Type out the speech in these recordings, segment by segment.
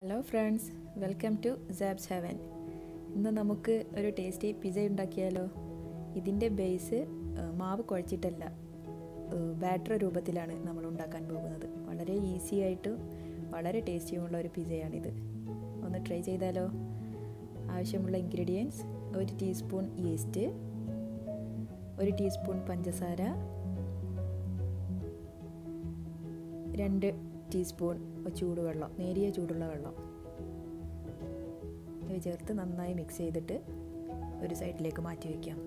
hello friends welcome to Sab's heaven ഇന്ന് നമുക്ക് ഒരു ടേസ്റ്റി പിസ്സ ഉണ്ടാക്കിയാലോ ഇതിൻ്റെ ബേസ് മാവ് കുഴച്ചിട്ടല്ല ബാറ്റർ രൂപത്തിലാണ് നമ്മൾ ഉണ്ടാക്കാൻ പോകുന്നത് വളരെ ഈസി ആയിട്ട് വളരെ ടേസ്റ്റിയുമുള്ള ഒരു പിസ്സയാണിത് ഒന്ന് ട്രൈ ചെയ്താലോ ആവശ്യമുള്ള ഇൻഗ്രീഡിയൻസ് ഒരു ടീസ്പൂൺ ഈസ്റ്റ് ഒരു ടീസ്പൂൺ പഞ്ചസാര രണ്ട് ടീസ്പൂൺ ചൂടുവെള്ളം നേരിയ ചൂടുള്ള വെള്ളം ഇവ ചേർത്ത് നന്നായി മിക്സ് ചെയ്തിട്ട് ഒരു സൈഡിലേക്ക് മാറ്റി വയ്ക്കാം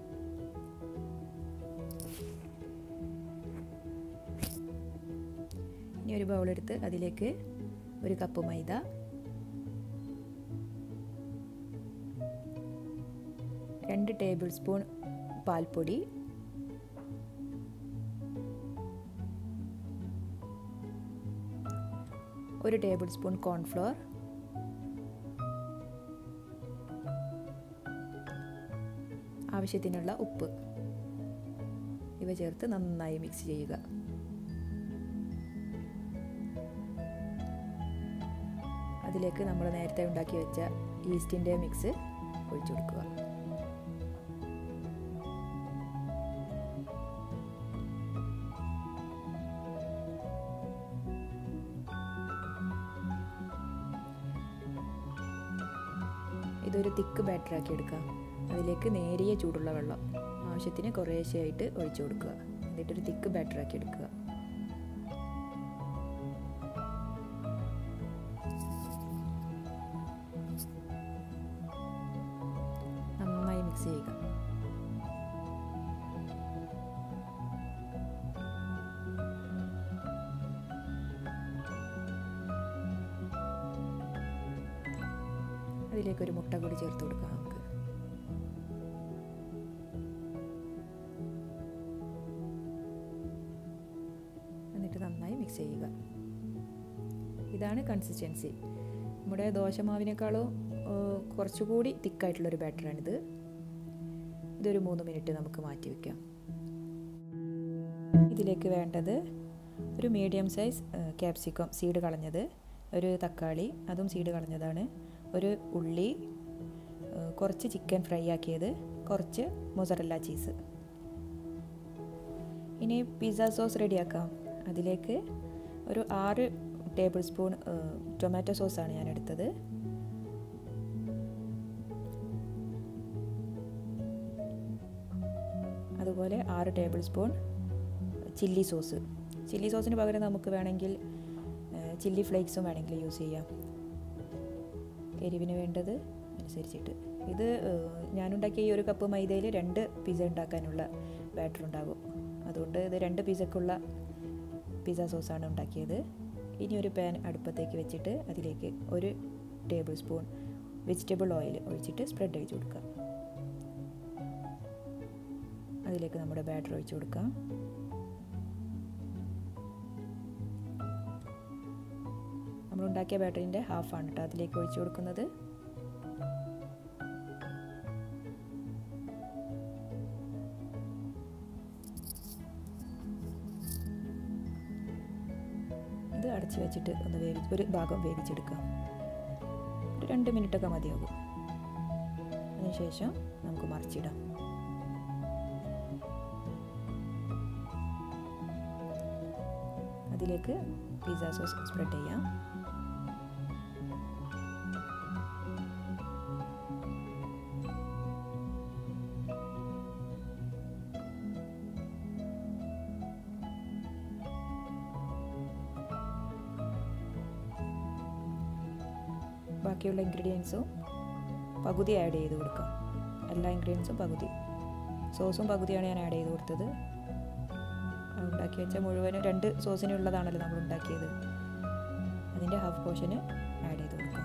ഇനി ഒരു ബൗളെടുത്ത് അതിലേക്ക് ഒരു കപ്പ് മൈദ രണ്ട് ടേബിൾ സ്പൂൺ പാൽപ്പൊടി ഒരു ടേബിൾ സ്പൂൺ കോൺഫ്ലോർ ആവശ്യത്തിനുള്ള ഉപ്പ് ഇവ ചേർത്ത് നന്നായി മിക്സ് ചെയ്യുക അതിലേക്ക് നമ്മൾ നേരത്തെ ഉണ്ടാക്കി വെച്ച ഈസ്റ്റിൻ്റെ മിക്സ് ഒഴിച്ചു കൊടുക്കുക ഇതൊരു തിക്ക് ബാറ്റർ ആക്കി എടുക്കാം അതിലേക്ക് നേരിയ ചൂടുള്ള വെള്ളം ആവശ്യത്തിന് കുറേശ്ശെയായിട്ട് ഒഴിച്ചു കൊടുക്കുക എന്നിട്ടൊരു തിക്ക് ബാറ്റർ ആക്കി എടുക്കുക നന്നായി മിക്സ് ചെയ്യുക അതിലേക്ക് ഒരു മുട്ട കൂടി ചേർത്ത് കൊടുക്കാം നമുക്ക് എന്നിട്ട് നന്നായി മിക്സ് ചെയ്യുക ഇതാണ് കൺസിസ്റ്റൻസി നമ്മുടെ ദോശമാവിനേക്കാളും കുറച്ചുകൂടി തിക്കായിട്ടുള്ളൊരു ബാറ്ററാണിത് ഇതൊരു മൂന്ന് മിനിറ്റ് നമുക്ക് മാറ്റി വയ്ക്കാം ഇതിലേക്ക് വേണ്ടത് ഒരു മീഡിയം സൈസ് ക്യാപ്സിക്കം സീഡ് കളഞ്ഞത് ഒരു തക്കാളി അതും സീഡ് കളഞ്ഞതാണ് ഒരു ഉള്ളി കുറച്ച് ചിക്കൻ ഫ്രൈ ആക്കിയത് കുറച്ച് മൊസറല്ല ചീസ് ഇനി പിസ്സ സോസ് റെഡിയാക്കാം അതിലേക്ക് ഒരു ആറ് ടേബിൾ സ്പൂൺ ടൊമാറ്റോ സോസാണ് ഞാൻ എടുത്തത് അതുപോലെ ആറ് tablespoon chilli sauce chilli സോസിന് പകരം നമുക്ക് വേണമെങ്കിൽ ചില്ലി ഫ്ലേക്സും വേണമെങ്കിൽ യൂസ് ചെയ്യാം എരിവിന് വേണ്ടത് അനുസരിച്ചിട്ട് ഇത് ഞാനുണ്ടാക്കിയ ഈ ഒരു കപ്പ് മൈദയിൽ രണ്ട് പിസ്സ ഉണ്ടാക്കാനുള്ള ബാറ്റർ ഉണ്ടാകും അതുകൊണ്ട് ഇത് രണ്ട് പിസ്സക്കുള്ള പിസ്സ സോസാണ് ഉണ്ടാക്കിയത് ഇനി ഒരു പാൻ അടുപ്പത്തേക്ക് വെച്ചിട്ട് അതിലേക്ക് ഒരു ടേബിൾ സ്പൂൺ വെജിറ്റബിൾ ഓയിൽ ഒഴിച്ചിട്ട് സ്പ്രെഡ് ഒഴിച്ച് കൊടുക്കാം അതിലേക്ക് നമ്മുടെ ബാറ്റർ ഒഴിച്ച് കൊടുക്കാം നമ്മൾ ഉണ്ടാക്കിയ ബാറ്ററിൻ്റെ ഹാഫാണ് കേട്ടോ അതിലേക്ക് ഒഴിച്ചു കൊടുക്കുന്നത് ഇത് അടച്ചു വെച്ചിട്ട് ഒന്ന് വേവി ഒരു ഭാഗം വേവിച്ചെടുക്കാം ഒരു രണ്ട് മിനിറ്റൊക്കെ മതിയാകും അതിനുശേഷം നമുക്ക് മറിച്ചിടാം അതിലേക്ക് പിസ്സ സോസ് സ്പ്രെഡ് ചെയ്യാം ബാക്കിയുള്ള ഇൻഗ്രീഡിയൻസും പകുതി ആഡ് ചെയ്ത് കൊടുക്കാം എല്ലാ ഇൻഗ്രീഡിയൻസും പകുതി സോസും പകുതിയാണ് ഞാൻ ആഡ് ചെയ്ത് കൊടുത്തത് ഉണ്ടാക്കി വെച്ച മുഴുവനും രണ്ട് സോസിനുള്ളതാണല്ലോ നമ്മൾ ഉണ്ടാക്കിയത് അതിൻ്റെ ഹാഫ് പോർഷന് ആഡ് ചെയ്ത് കൊടുക്കാം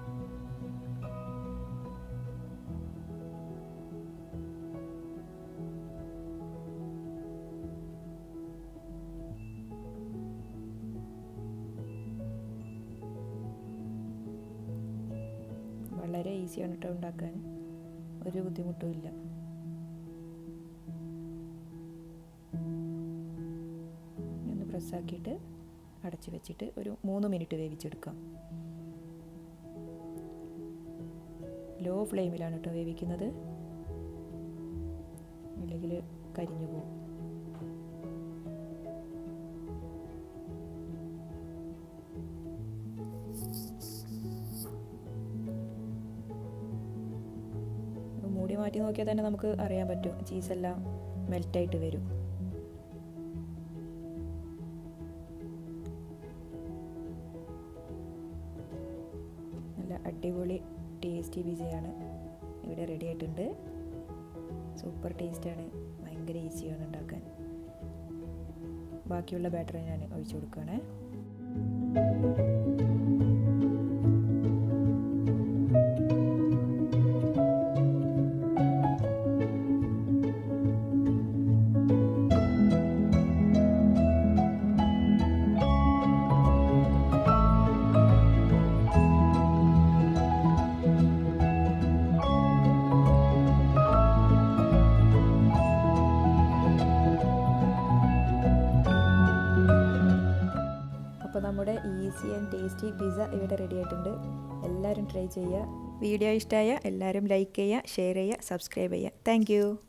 വളരെ ഈസിയാണ് കേട്ടോ ഉണ്ടാക്കാൻ ഒരു ബുദ്ധിമുട്ടും ഇല്ല ഒന്ന് പ്രസ്സാക്കിയിട്ട് അടച്ച് വെച്ചിട്ട് ഒരു മൂന്ന് മിനിറ്റ് വേവിച്ചെടുക്കാം ലോ ഫ്ലെയിമിലാണ് കേട്ടോ വേവിക്കുന്നത് അല്ലെങ്കിൽ കരിഞ്ഞു പോകും മൂടി മാറ്റി നോക്കിയാൽ തന്നെ നമുക്ക് അറിയാൻ പറ്റും ചീസെല്ലാം മെൽറ്റായിട്ട് വരും നല്ല അടിപൊളി ടേസ്റ്റി പിസയാണ് ഇവിടെ റെഡി ആയിട്ടുണ്ട് സൂപ്പർ ടേസ്റ്റാണ് ഭയങ്കര ഈസിയാണ് ഉണ്ടാക്കാൻ ബാക്കിയുള്ള ബാറ്റർ ഞാൻ ഒഴിച്ചു കൊടുക്കുകയാണേ അപ്പോൾ നമ്മുടെ ഈസി ആൻഡ് ടേസ്റ്റി പിസ്സ ഇവിടെ റെഡി ആയിട്ടുണ്ട് എല്ലാവരും ട്രൈ ചെയ്യുക വീഡിയോ ഇഷ്ടമായ എല്ലാവരും ലൈക്ക് ചെയ്യുക ഷെയർ ചെയ്യുക സബ്സ്ക്രൈബ് ചെയ്യുക താങ്ക്